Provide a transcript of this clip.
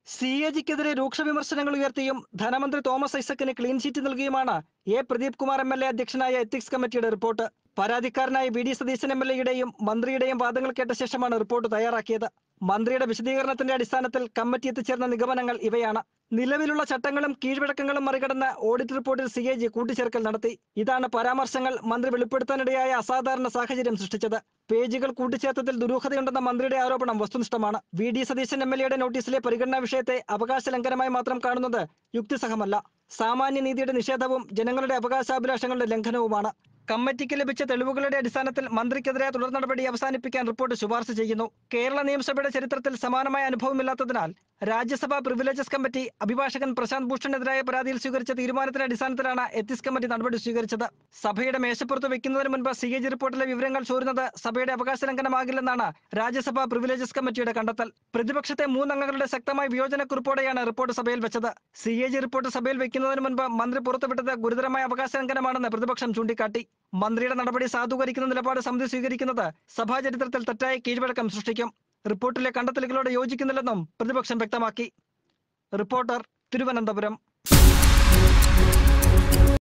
C A ജിക്കെതിരെ രൂക്ഷ വിമർശനങ്ങൾ ഉയർത്തിയും ധനമന്ത്രി തോമസ് ഐസക്കിന് ക്ലീൻ ചീറ്റ് നൽകിയുമാണ് A Pradeep Kumar M L A അധ്യക്ഷനായ എത്തിക്സ് കമ്മിറ്റിയുടെ റിപ്പോർട്ട് പരാതിക്കാരനായ V D Satheesan M L എയുടെയും മന്ത്രിയുടെയും വാദങ്ങൾ കേട്ട ശേഷമാണ് റിപ്പോർട്ട് തയ്യാറാക്കിയത് മന്ത്രിയുടെ വിശദീകരണത്തിന്റെ അടിസ്ഥാനത്തിൽ കമ്മിറ്റി എത്തിച്ചേർന്ന നിഗമനങ്ങൾ ഇവയാണ് നിലവിലുള്ള ചട്ടങ്ങളും കീഴ്വഴക്കങ്ങളും മറികടന്ന് ഓഡിറ്റ് റിപ്പോർട്ടിൽ സി എ ജി കൂട്ടിച്ചേർക്കൽ നടത്തി ഇതാണ് പരാമർശങ്ങൾ മന്ത്രി വെളിപ്പെടുത്താനിടയായ അസാധാരണ സാഹചര്യം സൃഷ്ടിച്ചത് പേജുകൾ കൂട്ടിച്ചേർത്തതിൽ ദുരൂഹതയുണ്ടെന്ന മന്ത്രിയുടെ ആരോപണം വസ്തുനിഷ്ഠമാണ് V D Satheesan M L എയുടെ നോട്ടീസിലെ പരിഗണനാ വിഷയത്തെ അവകാശ ലംഘനമായി മാത്രം കാണുന്നത് യുക്തിസഹമല്ല സാമാന്യ നീതിയുടെ നിഷേധവും ജനങ്ങളുടെ അവകാശാഭിലാഷങ്ങളുടെ ലംഘനവുമാണ് കമ്മിറ്റിക്ക് ലഭിച്ച തെളിവുകളുടെ അടിസ്ഥാനത്തിൽ മന്ത്രിക്കെതിരെ തുടർ നടപടി അവസാനിപ്പിക്കാൻ റിപ്പോർട്ട് ശുപാർശ ചെയ്യുന്നു കേരള നിയമസഭയുടെ ചരിത്രത്തിൽ സമാനമായ അനുഭവമില്ലാത്തതിനാൽ രാജ്യസഭാ പ്രിവിലേജസ് കമ്മിറ്റി അഭിഭാഷകൻ പ്രശാന്ത് ഭൂഷണെതിരായ പരാതിയിൽ സ്വീകരിച്ച തീരുമാനത്തിന്റെ അടിസ്ഥാനത്തിലാണ് എത്തിക്സ് കമ്മിറ്റി നടപടി സ്വീകരിച്ചത് സഭയുടെ മേശപ്പുറത്ത് വെക്കുന്നതിന് മുൻപ് സി എ ജി റിപ്പോർട്ടിലെ വിവരങ്ങൾ ചോരുന്നത് സഭയുടെ അവകാശ ലംഘനമാകില്ലെന്നാണ് രാജ്യസഭാ പ്രിവിലേജസ് കമ്മിറ്റിയുടെ കണ്ടെത്തൽ പ്രതിപക്ഷത്തെ മൂന്നംഗങ്ങളുടെ ശക്തമായ വിയോജനക്കുറിപ്പോടെയാണ് റിപ്പോർട്ട് സഭയിൽ വെച്ചത് സി എ ജി റിപ്പോർട്ട് സഭയിൽ വെക്കുന്നതിന് മുൻപ് മന്ത്രി പുറത്തുവിട്ടത് ഗുരുതരമായ അവകാശ ലംഘനമാണെന്ന് പ്രതിപക്ഷം ചൂണ്ടിക്കാട്ടി മന്ത്രിയുടെ നടപടി സാധൂകരിക്കുന്ന നിലപാട് സമിതി സ്വീകരിക്കുന്നത് സഭാ ചരിത്രത്തിൽ തെറ്റായ കീഴ്വഴക്കം സൃഷ്ടിക്കും റിപ്പോർട്ടിലെ കണ്ടെത്തലുകളോട് യോജിക്കുന്നില്ലെന്നും പ്രതിപക്ഷം വ്യക്തമാക്കി റിപ്പോർട്ടർ തിരുവനന്തപുരം